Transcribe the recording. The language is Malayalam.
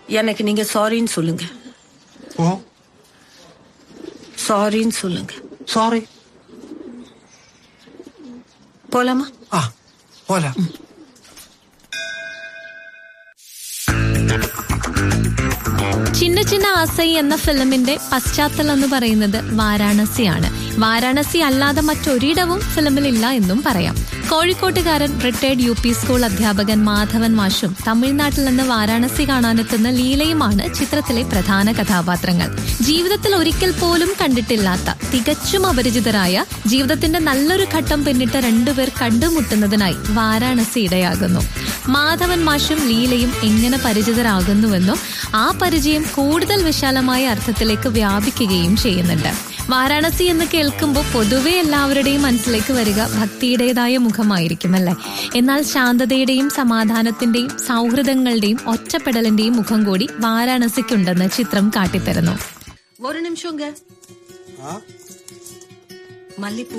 எனக்கு நீங்க சாரின்னு சொல்லுங்க ஓ சாரின்னு சொல்லுங்க സോറി போலாமா ആ പോല ചിന്ന ചിന്ന ആസൈ എന്ന ഫിലിമിന്റെ പശ്ചാത്തലം എന്ന് പറയുന്നത് വാരാണസിയാണ് വാരാണസി അല്ലാതെ മറ്റൊരിടവും ഫിലിമിലില്ല എന്നും പറയാം കോഴിക്കോട്ടുകാരൻ റിട്ടയർഡ് യു പി സ്കൂൾ അധ്യാപകൻ മാധവൻ മാഷും തമിഴ്നാട്ടിൽ നിന്ന് വാരാണസി കാണാനെത്തുന്ന ലീലയുമാണ് ചിത്രത്തിലെ പ്രധാന കഥാപാത്രങ്ങൾ ജീവിതത്തിൽ ഒരിക്കൽ പോലും കണ്ടിട്ടില്ലാത്ത തികച്ചും അപരിചിതരായ ജീവിതത്തിന്റെ നല്ലൊരു ഘട്ടം പിന്നിട്ട രണ്ടുപേർ കണ്ടുമുട്ടുന്നതിനായി വാരാണസി ഇടയാകുന്നു മാധവൻ മാഷും ലീലയും എങ്ങനെ പരിചിതരാകുന്നുവെന്നും ആ പരിചയം കൂടുതൽ വിശാലമായ അർത്ഥത്തിലേക്ക് വ്യാപിക്കുകയും ചെയ്യുന്നുണ്ട് വാരാണസി എന്ന് കേൾക്കുമ്പോൾ പൊതുവെ എല്ലാവരുടെയും മനസ്സിലേക്ക് വരിക ഭക്തിയുടേതായ മുഖമായിരിക്കും അല്ലേ എന്നാൽ ശാന്തതയുടെയും സമാധാനത്തിന്റെയും സൗഹൃദങ്ങളുടെയും ഒറ്റപ്പെടലിന്റെയും മുഖം കൂടി വാരാണസിക്കുണ്ടെന്ന് ചിത്രം കാട്ടിത്തരുന്നു ஒரு நிமிஷங்க மல்லிப்பூ